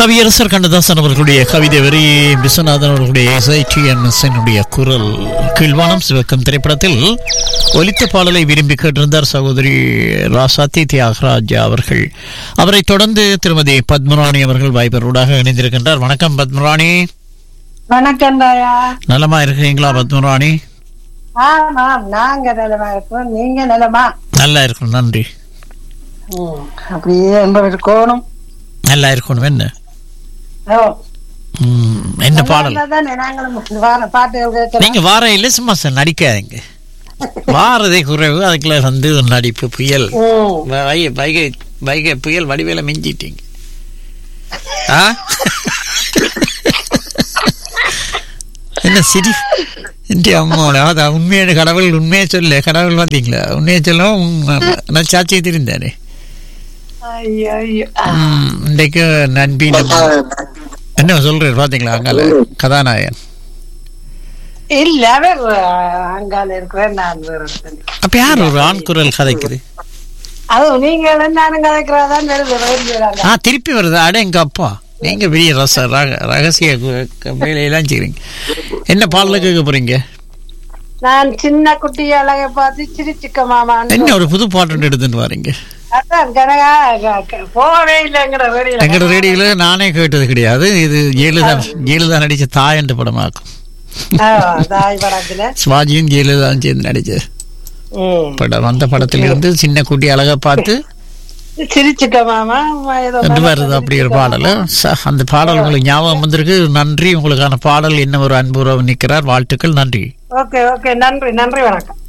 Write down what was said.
கவியரசர் கண்ணதாசன் அவர்களுடைய கவிதை வரி விஸ்வநாதன் அவர்களுடைய எஸ்ஐடிஎன்எஸ்னுடைய குரல் கீழ்வானம் சிவக்கம் திரைப்படத்தில் ஒலித்த பாடலை விரும்பி கேட்டிருந்தார் சகோதரி ராசாத்தி தியாகராஜ் அவர்கள் அவரை தொடர்ந்து திருமதி பத்மராணி அவர்கள் வாய்ப்பரோடாக இணைந்திருக்கின்றார் வணக்கம் பத்மராணி வணக்கம் தாயா நலமா இருக்கிறீங்களா பத்மராணி ஆமாம் நாங்க நலமா இருக்கோம் நீங்க நலமா நல்லா இருக்கணும் நன்றி ம், அப்படியே என்பவர் இருக்கணும் நல்லா இருக்கணும் என்ன ஓ, ம், என்ன பாடல் நல்லாதானே நாங்களும் வார பாட்டுகள் கேட்கிறோம் நீங்க வார இல்லை சும்மா சார் நடிக்காதீங்க வாரதே குறைவு அதுக்குள்ள வந்து ஒரு நடிப்பு புயல் ம், வைகை வைகை வைகை புயல் வடிவேல மிஞ்சிட்டீங்க ஆ என்ன சிரி இந்திய அம்மாவோட அதான் உண்மையான கடவுள் உண்மையை சொல்ல கடவுள் பார்த்தீங்களா உண்மையை சொல்லவும் நான் சாட்சியை தெரிந்தாரு ஐயோ, ஐயோ. ஆ, இன்றைக்கு நன்பி நம்ம என்ன சொல்றாரு பாத்தீங்களா அங்கால கதாநாயகன் இல்ல அவர் அங்கால இருக்கிறேன் நான் வேற ஒருத்தன். அப்ப யார் ஒரு ஆண் குரல் கதைக்குது அது நீங்க நானும் கதைக்கிறதான் வருது வருகிறாங்க ஆ திருப்பி வருது அட எங்க அப்பா நீங்க பெரிய ரச ரக- ரகசிய கு- க- வேலையெல்லாம் செய்றீங்க என்ன பாடல கேட்க போறீங்க நான் சின்ன குட்டி அழகை பார்த்து சிரிச்சுக்க மாமான்னு என்ன ஒரு புது பாட்டு எடுத்துட்டு வரீங்க அதான் கனகா க- க- போகவே இல்லைங்கிற வேடியில எங்கட ரேடியோல நானே கேட்டது கிடையாது இது ஜெயலலிதா ஜெயலலிதா நடிச்ச தாய் என்ற படமாக்கும் ஆ, தாய் படத்துல சிவாஜியும் ஜெயலலிதாவும் சேர்ந்து நடிச்ச ம். படம் அந்த படத்துல இருந்து சின்ன குட்டி அழகா பார்த்து சிரிச்சுக்க மாமா ஏதோ ரெண்டு வருது அப்படி ஒரு பாடல் ச- அந்த பாடல் உங்களுக்கு ஞாபகம் வந்திருக்கு நன்றி உங்களுக்கான பாடல் என்ன ஒரு அன்புறவு நிற்கிறார் வாழ்த்துக்கள் நன்றி ஓகே ஓகே நன்றி நன்றி வணக்கம்